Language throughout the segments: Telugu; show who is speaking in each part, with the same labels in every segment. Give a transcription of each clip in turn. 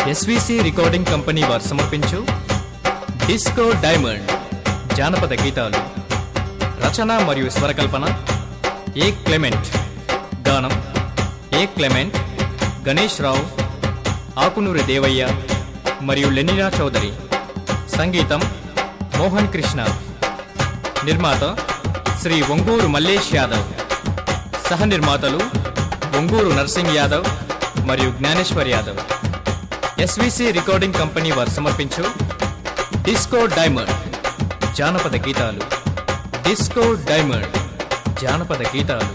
Speaker 1: ఎస్విసి రికార్డింగ్ కంపెనీ వారు సమర్పించు డిస్కో డైమండ్ జానపద గీతాలు రచన మరియు స్వరకల్పన ఏ క్లెమెంట్ గానం ఏ క్లెమెంట్ గణేష్ రావు ఆకునూరి దేవయ్య మరియు లెనినా చౌదరి సంగీతం మోహన్ కృష్ణ నిర్మాత శ్రీ ఒంగూరు మల్లేష్ యాదవ్ సహ నిర్మాతలు ఒంగూరు నర్సింగ్ యాదవ్ మరియు Gnaneshwar Yadav SVC recording company వారు సమర్పించు డిస్కో డైమండ్ జానపద గీతాలు డిస్కో డైమండ్ జానపద గీతాలు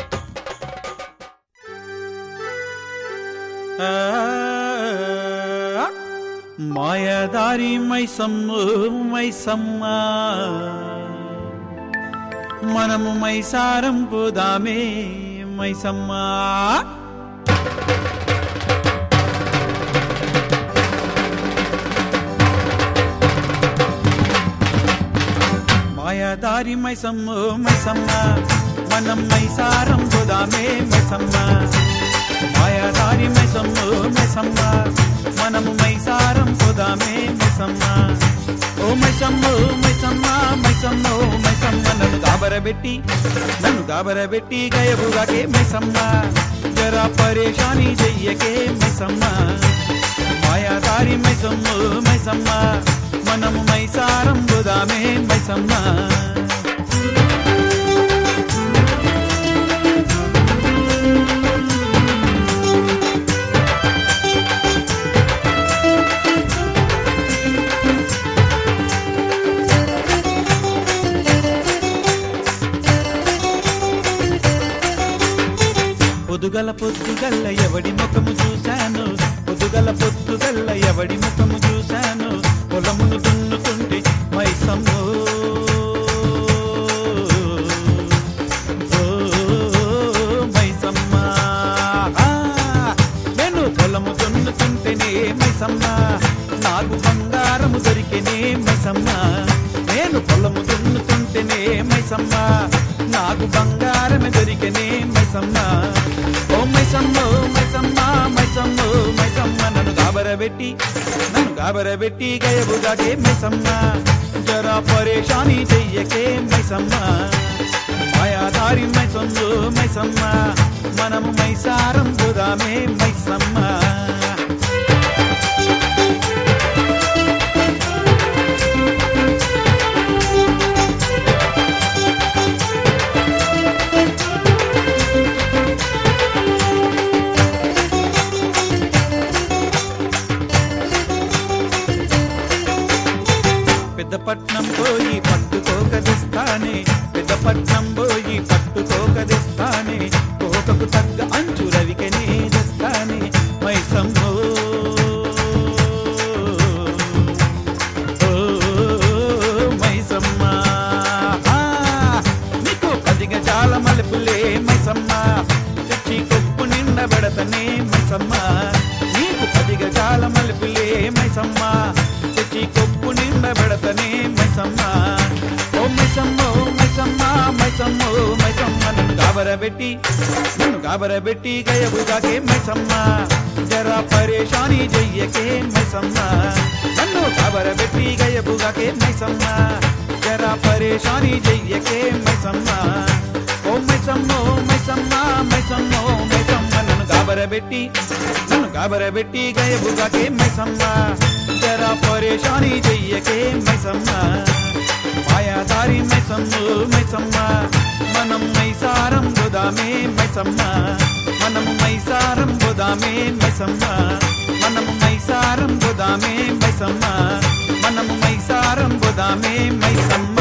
Speaker 2: మాయదారి మైసమ్ము మైసమ్మ మనము మైసారం పోదామే మైసమ్మ మాయదారి మైసమ్ము మైసమ్మ మనం మైసారం పోదామే మైసమ్మ మాయాదారి మైసమ్మ మైసమ్మ మనము మైసారం పోదామే మైసమ్మ ఓ మైసమ్మ మైసమ్మ మైసమ్మ మైసమ్మ నన్ను గాబరబెట్టి నన్ను గాబరబెట్టి గయబుగాకే మైసమ్మ జరా పరేషాని చెయ్యకే మైసమ్మ మాయాదారి మైసమ్మ మైసమ్మ మనము మైసారం పోదామే మైసమ్మ పొదుగల పొద్దుగల్ల ఎవడి ముఖము చూశాను పొదుగల పొద్దుగల్ల ఎవడి ముఖము చూశాను పొలమును దున్నుతుంటే మైసమ్మో ఓ, మైసమ్మ ఆ, నేను పొలము దున్నుతుంటేనే మైసమ్మ నాకు బంగారము దొరికేనే మైసమ్మ నేను పొలము దున్నుతుంటేనే మైసమ్మ నాకు బంగారమే దొరికేనే మైసమ్మ ఓ మైసమ్మ ఓ మైసమ్మ మైసమ్మ ఓ మైసమ్మ నన్ను గాబరబెట్టి నన్ను గాబరబెట్టి గయబుగాకే మైసమ్మ జరా పరేషాని చెయ్యకే మైసమ్మ మాయాదారి మైసమ్మ మైసమ్మ మనము మైసారం పోదామే మైసమ్మ పెద్దపట్నం పోయి పట్టుకోకదిస్తానే పెద్దపట్నం పోయి పట్టుకోకదిస్తానే కోకకు తగ్గ అంచు రవికనే తెస్తానే మైసమ్మో ఓ, మైసమ్మ ఆ, నీకు పది గజాల మలుపులే మైసమ్మ తెచ్చి కొప్పు నిండబెడతనే మైసమ్మ నీకు పది గజాల మలుపులే మైసమ్మ తెచ్చి కొప్పు నిండబెడతనే మైసమ్మ ఓ మైసమ్మ ఓ మైసమ్మ మైసమ్మ ఓ మైసమ్మ నన్ను గాబరబెట్టి నన్ను గాబరబెట్టి గయబుగాకే మైసమ్మ జరా పరేషాని చెయ్యకే మైసమ్మ నన్ను గాబరబెట్టి గయబుగాకే మైసమ్మ జరా పరేషాని చెయ్యకే మైసమ్మ ఓ మైసమ్మ ఓ మైసమ్మ మైసమ్మ ఓ మైసమ్మ నన్ను గాబరబెట్టి నన్ను గాబరబెట్టి గయబుగాకే మైసమ్మ జరా పరేషాని చెయ్యకే మైసమ్మ మాయాదారి మైసమ్మ మైసమ్మ మనం మైసారం గోదామే మైసమ్మ మనము మైసారం గోదామే మైసమ్మ మనము మైసారం గోదామే మైసమ్మ మనము మైసారం గోదామే మైసమ్మ